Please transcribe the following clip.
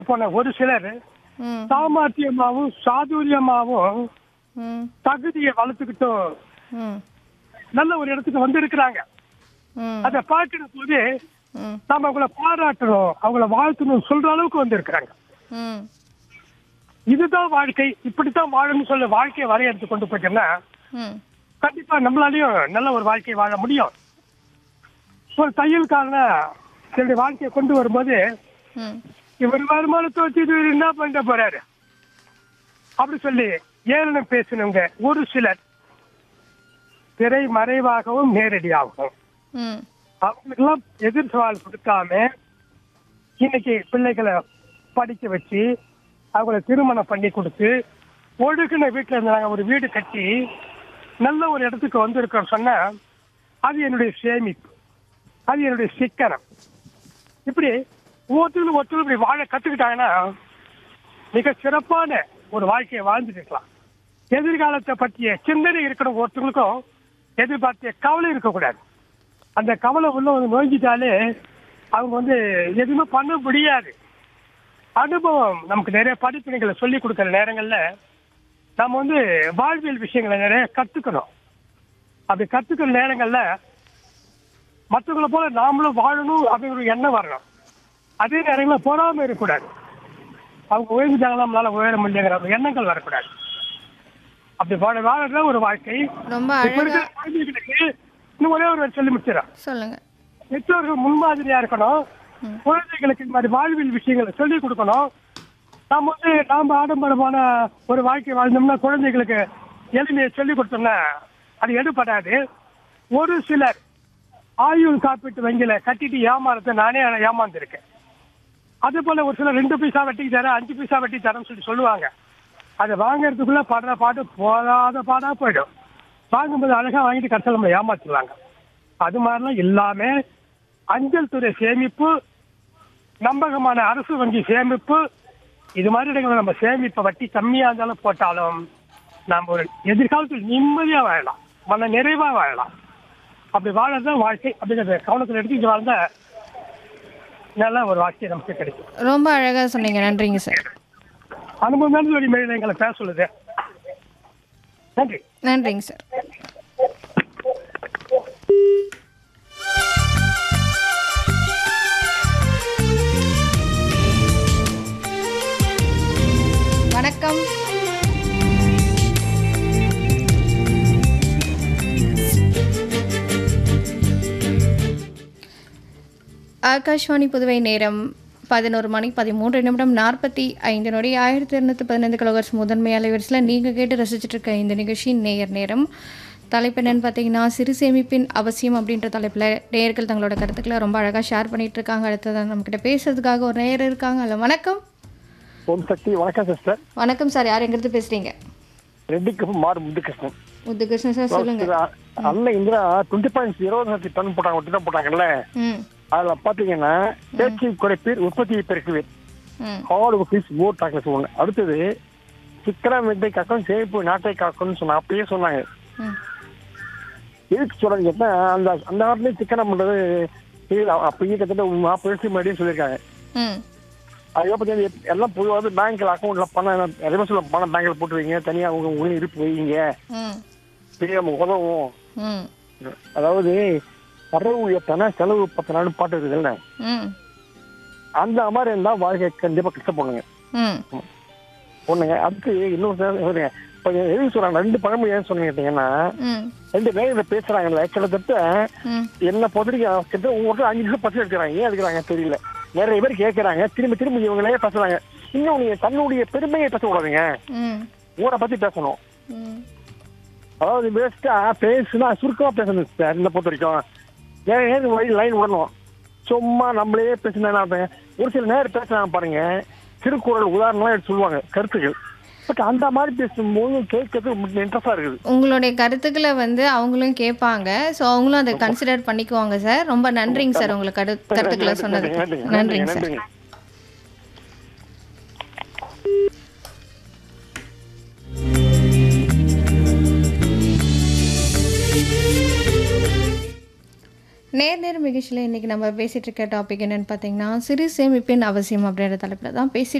போன ஒரு சிலர் ம் சாமர்த்தியமாவும் சாதுரியமாவும் ம் தகுதியை வளர்த்துக்கிட்டும் ம் நல்ல ஒரு இடத்துக்கு வந்திருக்கிறாங்க ம் அதை பார்க்கிற போது ம் நாம அவங்கள பாராட்டணும் அவங்கள வாழ்த்தணும் சொல்ற அளவுக்கு வந்திருக்கிறாங்க ம் இதுதான் வாழ்க்கை இப்படித்தான் வாழணும்னு சொல்ல வாழ்க்கையை வரையறுத்து கொண்டு போயிட்டோம்னா ம் கண்டிப்பா நம்மளாலையும் நல்ல ஒரு வாழ்க்கையை வாழ முடியும் ஒரு தையல்காரன தன்னுடைய வாழ்க்கையை கொண்டு வரும்போது ம் இவர் வருமானத்தை வச்சு இது என்ன பண்ணிட்டு போறாரு அப்படி சொல்லி ஏளனம் பேசினவங்க ஒரு சிலர் திரை மறைவாகவும் நேரடியாகவும் ம் அவங்களுக்கெல்லாம் எதிர் சவால் கொடுக்காம இன்னைக்கு பிள்ளைகளை படிக்க வச்சு அவங்கள திருமணம் பண்ணி கொடுத்து ஒழுகுன வீட்டில் இருந்தாங்க ஒரு வீடு கட்டி நல்ல ஒரு இடத்துக்கு வந்திருக்கோம் சொன்னா அது என்னுடைய சேமிப்பு அது என்னுடைய சிக்கனம் இப்படி ஒவ்வொருத்தரும் ஒருத்தரும் இப்படி வாழ கத்துக்கிட்டாங்கன்னா மிக சிறப்பான ஒரு வாழ்க்கையை வாழ்ந்துட்டு இருக்கலாம் எதிர்காலத்தை பற்றிய சிந்தனை இருக்கிற ஒருத்தங்களுக்கும் எதிர்பார்த்திய கவலை இருக்கக்கூடாது அந்த கவலை உள்ள வந்து நோய்ஞ்சிட்டாலே அவங்க வந்து எதுவுமே பண்ண முடியாது அனுபவம் நமக்கு நிறைய படிப்பினைகளை சொல்லி கொடுக்கிற நேரங்கள்ல நம்ம வந்து வாழ்வியல் விஷயங்களை நிறைய கத்துக்கணும் அப்படி கத்துக்கிற நேரங்கள்ல மற்றவங்கள போல நாமளும் வாழணும் அப்படிங்கிற ஒரு எண்ணம் வரணும் அதே நேரங்களில் பொறாம இருக்கக்கூடாது அவங்க உயர்ந்துட்டாங்களா நம்மளால உயர முடியுங்கிற ஒரு எண்ணங்கள் வரக்கூடாது அப்படி வாழ வாழற ஒரு வாழ்க்கை ரொம்ப இப்ப அழகா இருக்கிற குழந்தைகளுக்கு இன்னும் ஒரே ஒரு சொல்லி முடிச்சிடறேன் சொல்லுங்க பெற்றோர்கள் முன்மாதிரியா இருக்கணும் ம். குழந்தைகளுக்கு இந்த மாதிரி வாழ்வியல் விஷயங்களை சொல்லி கொடுக்கணும் நாம வந்து நாம ஆடம்பரமான ஒரு வாழ்க்கை வாழ்ந்தோம்னா குழந்தைகளுக்கு எளிமையை சொல்லி கொடுத்தோம்னா அது எடுபடாது ஒரு சிலர் ஆயுள் காப்பீட்டு வங்கியில கட்டிட்டு ஏமாறத நானே ஏமாந்துருக்கேன் அதே போல ஒரு சிலர் ரெண்டு பைசா வட்டிக்கு தரேன் அஞ்சு பைசா வட்டி தரேன்னு சொல்லி சொல்லுவாங்க அதை வாங்குறதுக்குள்ள படுற பாட்டு போதாத பாடா போயிடும் வாங்கும்போது அழகா வாங்கிட்டு கடைசியில் நம்ம ஏமாத்திடுவாங்க அது மாதிரிலாம் இல்லாம அஞ்சல் துறை சேமிப்பு நம்பகமான அரசு வங்கி சேமிப்பு இது மாதிரி இடங்களில் நம்ம சேமிப்பை வட்டி கம்மியா இருந்தாலும் போட்டாலும் நாம் ஒரு எதிர்காலத்தில் நிம்மதியா வாழலாம் மன நிறைவா வாழலாம் அப்படி வாழறதுதான் வாழ்க்கை அப்படிங்கிறத கவனத்தில் எடுத்துக்கிட்டு வாழ்ந்தா நல்ல ஒரு வாழ்க்கை நமக்கு கிடைக்கும் ரொம்ப அழகா சொன்னீங்க நன்றிங்க சார் அனுபவம் தான் ஒரு மேலே எங்களை பேச சொல்லுது நன்றி நன்றிங்க சார் வணக்கம் ஆகாஷ்வாணி புதுவை நேரம் பதினோரு மணி பதிமூன்று நிமிடம் நாற்பத்தி ஐந்து நொடி ஆயிரத்தி இருநூத்தி பதினைந்து கிலோகர்ஸ் முதன்மை அலைவரிசையில் நீங்கள் கேட்டு ரசிச்சுட்டு இருக்க இந்த நிகழ்ச்சி நேயர் நேரம் தலைப்பு என்னன்னு பார்த்தீங்கன்னா சிறு சேமிப்பின் அவசியம் அப்படின்ற தலைப்பில் நேயர்கள் தங்களோட கருத்துக்களை ரொம்ப அழகாக ஷேர் பண்ணிட்டு இருக்காங்க அடுத்ததான் நம்மக்கிட்ட பேசுறதுக்காக ஒரு நேயர் இருக்காங்க அல்ல வணக்கம் ஓம் சக்தி வணக்கம் சிஸ்டர் வணக்கம் சார் யார் எங்கிறது பேசுறீங்க ரெட்டிக்கு மாறு முத்துகிருஷ்ணன் முத்துகிருஷ்ணன் சார் சொல்லுங்க அண்ணன் இந்திரா டுவெண்ட்டி பாயிண்ட்ஸ் இருபது டன் போட்டாங்க ஒரு திட்டம் போட்டாங்கல்ல ம் அதுல பாத்தீங்கன்னா தேர்ச்சி குறைப்பீர் உற்பத்தியை பெருக்குவீர் ம் ஹார்ட் ஒர்க் இஸ் மோர் டாக்ல சொல்லுவாங்க அடுத்தது சிக்கனம் வெட்டை காக்கும் சேமிப்பு நாட்டை காக்கும்னு சொன்னா அப்படியே சொன்னாங்க ம் எதுக்கு சொல்றாங்க கேட்டா அந்த அந்த காலத்துலயும் சிக்கனம் பண்றது இது அப்பயே கிட்டத்தட்ட ஒரு நாற்பது வருஷம் முன்னாடியே சொல்லியிருக்காங்க ம் அதுக்கப்புறம் பார்த்தீங்கன்னா எல்லாம் பொதுவாக பேங்க்ல அக்கௌண்ட்ல பணம் நிறைய சொல்ல பணம் பேங்க்ல போட்டு வைங்க தனியா உங்க உங்க இருப்பு வைங்க ம் பெரிய நமக்கு உதவும் ம் அதாவது வரவு எத்தனை செலவு பத்தனான்னு பாட்டு இருக்குதுல்ல ம் அந்த மாதிரி இருந்தா வாழ்க்கை கண்டிப்பா கஷ்டப்படுங்க ம் பொண்ணுங்க அதுக்கு இன்னொரு சொல்லுங்க இப்போ எதுக்கு சொல்றாங்க ரெண்டு பழமொழி ஏன் சொன்னீங்க கேட்டீங்கன்னா ம் ரெண்டு நேரில் பேசுறாங்கல்ல கிட்டத்தட்ட ம் என்ன பொறுத்தவரைக்கும் கிட்ட உங்கள்கிட்ட அஞ்சு நிமிஷம் பசங்க எடுக்கிறாங்க ஏன் எடுக்கிறாங்க தெரியல நிறைய பேர் கேட்கறாங்க திரும்பி திரும்பி இவங்களே பேசுறாங்க இன்னும் நீங்க தன்னுடைய பெருமையை பேசக்கூடாதுங்க ம் ஊரை பத்தி பேசணும் ம் அதாவது வேஸ்டா பேசுனா சுருக்கமா பேசணும் சார் என்ன பொறுத்த வரைக்கும் ஏன் ஏன் வழி லைன் விடணும் சும்மா நம்மளே பேசினா என்ன அர்த்தங்க? ஒரு சில நேரம் பேசுறாங்க பாருங்க திருக்குறள் உதாரணம்லாம் எடுத்து சொல்லுவாங்க கருத்துக்கள் பட் அந்த மாதிரி பேசும்போது கேட்கறது இன்ட்ரெஸ்டா இருக்குது உங்களுடைய கருத்துக்களை வந்து அவங்களும் கேட்பாங்க ஸோ அவங்களும் அதை கன்சிடர் பண்ணிக்குவாங்க சார் ரொம்ப நன்றிங்க சார் உங்களுக்கு கரு கருத்துக்களை சொன்னதுக்கு நன்றிங்க சார் நன்றிங்க நேர் நேர் நிகழ்ச்சியில் இன்றைக்கி நம்ம பேசிகிட்டு இருக்க டாபிக் என்னென்னு பார்த்தீங்கன்னா சிறு சேமிப்பின் அவசியம் அப்படின்ற தலைப்பில் தான் பேசிட்டு